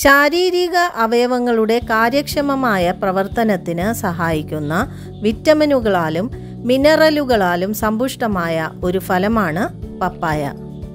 ശാരീരിക അവയവങ്ങളുടെ കാര്യക്ഷമമായ പ്രവർത്തനത്തിന് സഹായിക്കുന്ന വിറ്റമിനുകളാലും മിനറലുകളാലും സമ്പുഷ്ടമായ ഒരു ഫലമാണ് പപ്പായ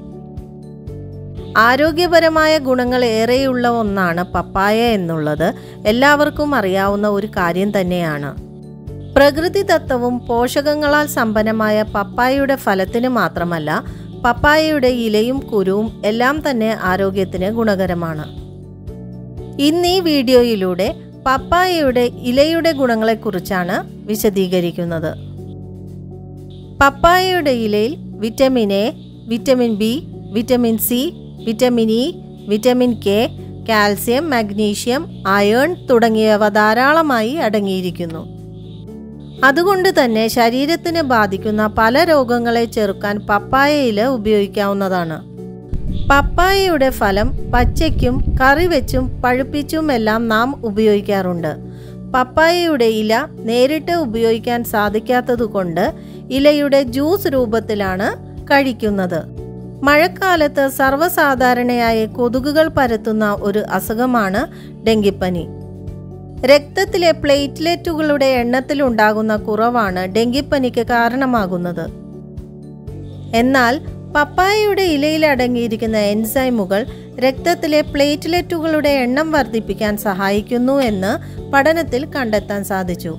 ആരോഗ്യപരമായ ഗുണങ്ങൾ ഏറെയുള്ള ഒന്നാണ് പപ്പായ എന്നുള്ളത് എല്ലാവർക്കും അറിയാവുന്ന ഒരു കാര്യം തന്നെയാണ് പ്രകൃതിദത്തവും പോഷകങ്ങളാൽ സമ്പന്നമായ പപ്പായയുടെ ഫലത്തിന് മാത്രമല്ല പപ്പായയുടെ ഇലയും കുരുവും എല്ലാം തന്നെ ആരോഗ്യത്തിന് ഗുണകരമാണ് ഇന്ന് ഈ വീഡിയോയിലൂടെ പപ്പായയുടെ ഇലയുടെ ഗുണങ്ങളെക്കുറിച്ചാണ് വിശദീകരിക്കുന്നത് പപ്പായയുടെ ഇലയിൽ vitamin A vitamin B vitamin C vitamin E vitamin K calcium magnesium iron തുടങ്ങിയവ ധാരാളമായി അടങ്ങിയിരിക്കുന്നു അതുകൊണ്ട് തന്നെ ശരീരത്തിന് ബാധിക്കുന്ന പല രോഗങ്ങളെ ചെറുക്കാൻ പപ്പായ ഇല ഉപയോഗിക്കാവുന്നതാണ് പപ്പായയുടെ ഫലം പച്ചയ്ക്കും കറി വെച്ചും പഴുപ്പിച്ചും എല്ലാം നാം ഉപയോഗിക്കാറുണ്ട് പപ്പായയുടെ ഇല നേരിട്ട് ഉപയോഗിക്കാൻ സാധിക്കാത്തതുകൊണ്ട് ഇലയുടെ ജ്യൂസ് രൂപത്തിലാണ് കഴിക്കുന്നത് മഴക്കാലത്ത് സർവ്വസാധാരണയായി കൊതുകുകൾ പരത്തുന്ന ഒരു അസുഖമാണ് ഡെങ്കിപ്പനി രക്തത്തിലെ പ്ലേറ്റ്ലെറ്റുകളുടെ എണ്ണത്തിലുണ്ടാകുന്ന കുറവാണ് ഡെങ്കിപ്പനിക്ക് കാരണമാകുന്നത് എന്നാൽ പപ്പായയുടെ ഇലയിൽ അടങ്ങിയിരിക്കുന്ന എൻസൈമുകൾ രക്തത്തിലെ പ്ലേറ്റ്ലെറ്റുകളുടെ എണ്ണം വർദ്ധിപ്പിക്കാൻ സഹായിക്കുന്നു എന്ന് പഠനത്തിൽ കണ്ടെത്താൻ സാധിച്ചു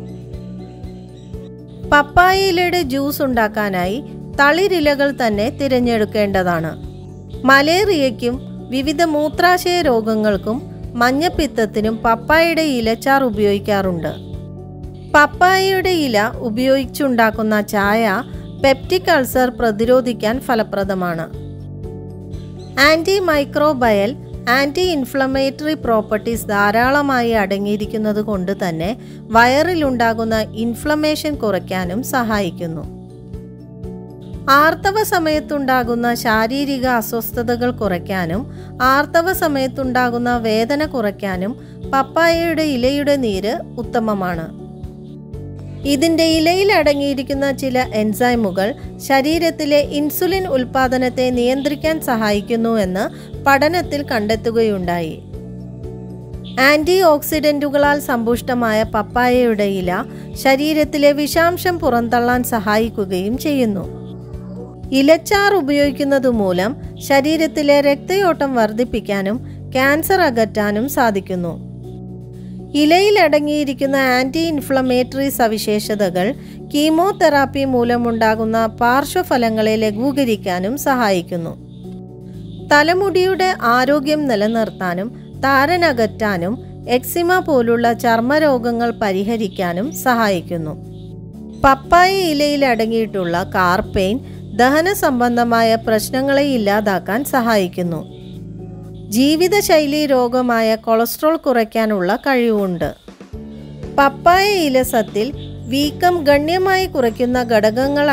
പപ്പായ ഇലയുടെ ജ്യൂസ് ഉണ്ടാക്കാനായി തളിരിലകൾ തന്നെ തിരഞ്ഞെടുക്കേണ്ടതാണ് മലേറിയയ്ക്കും വിവിധ മൂത്രാശയ രോഗങ്ങൾക്കും മഞ്ഞപ്പിത്തത്തിനും പപ്പായയുടെ ഇലച്ചാർ ഉപയോഗിക്കാറുണ്ട് പപ്പായയുടെ ഇല ഉപയോഗിച്ചുണ്ടാക്കുന്ന ചായ പെപ്റ്റിക് അൾസർ പ്രതിരോധിക്കാൻ ഫലപ്രദമാണ് anti microbial anti inflammatory properties ധാരാളമായി അടങ്ങിയിരിക്കുന്നത് കൊണ്ട് തന്നെ വയറിലുണ്ടാകുന്ന ഇൻഫ്ലമേഷൻ കുറയ്ക്കാനും സഹായിക്കുന്നു ആർത്തവ സമയത്തുണ്ടാകുന്ന ശാരീരിക അസ്വസ്ഥതകൾ കുറയ്ക്കാനും ആർത്തവ സമയത്തുണ്ടാകുന്ന വേദന കുറയ്ക്കാനും പപ്പായയുടെ ഇലയുടെ നീര് ഉത്തമമാണ് ഇതിൻ്റെ ഇലയിൽ അടങ്ങിയിരിക്കുന്ന ചില എൻസൈമുകൾ ശരീരത്തിലെ ഇൻസുലിൻ ഉൽപ്പാദനത്തെ നിയന്ത്രിക്കാൻ സഹായിക്കുന്നുവെന്ന് പഠനത്തിൽ കണ്ടെത്തുകയുണ്ടായി ആൻറ്റി ഓക്സിഡൻറ്റുകളാൽ സമ്പുഷ്ടമായ പപ്പായയുടെ ഇല ശരീരത്തിലെ വിഷാംശം പുറന്തള്ളാൻ സഹായിക്കുകയും ചെയ്യുന്നു ഇലച്ചാർ ഉപയോഗിക്കുന്നത് മൂലം ശരീരത്തിലെ രക്തയോട്ടം വർദ്ധിപ്പിക്കാനും ക്യാൻസർ അകറ്റാനും സാധിക്കുന്നു ഇലയിൽ അടങ്ങിയിരിക്കുന്ന ആൻറ്റി ഇൻഫ്ലമേറ്ററി സവിശേഷതകൾ കീമോതെറാപ്പി മൂലമുണ്ടാകുന്ന പാർശ്വഫലങ്ങളെ ലഘൂകരിക്കാനും സഹായിക്കുന്നു തലമുടിയുടെ ആരോഗ്യം നിലനിർത്താനും താരനകറ്റാനും എക്സിമ പോലുള്ള ചർമ്മരോഗങ്ങൾ പരിഹരിക്കാനും സഹായിക്കുന്നു പപ്പായ ഇലയിൽ അടങ്ങിയിട്ടുള്ള കാർപെയിൻ ദഹന സംബന്ധമായ പ്രശ്നങ്ങളെ ഇല്ലാതാക്കാൻ സഹായിക്കുന്നു ജീവിതശൈലി രോഗമായ കൊളസ്ട്രോൾ കുറയ്ക്കാനുള്ള കഴിവുണ്ട് പപ്പായ ഇലസത്തിൽ വീക്കം ഗണ്യമായി കുറയ്ക്കുന്ന ഘടകങ്ങൾ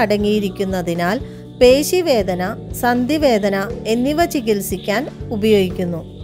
അടങ്ങിയിരിക്കുന്നതിനാൽ പേശിവേദന സന്ധിവേദന എന്നിവ ചികിത്സിക്കാൻ ഉപയോഗിക്കുന്നു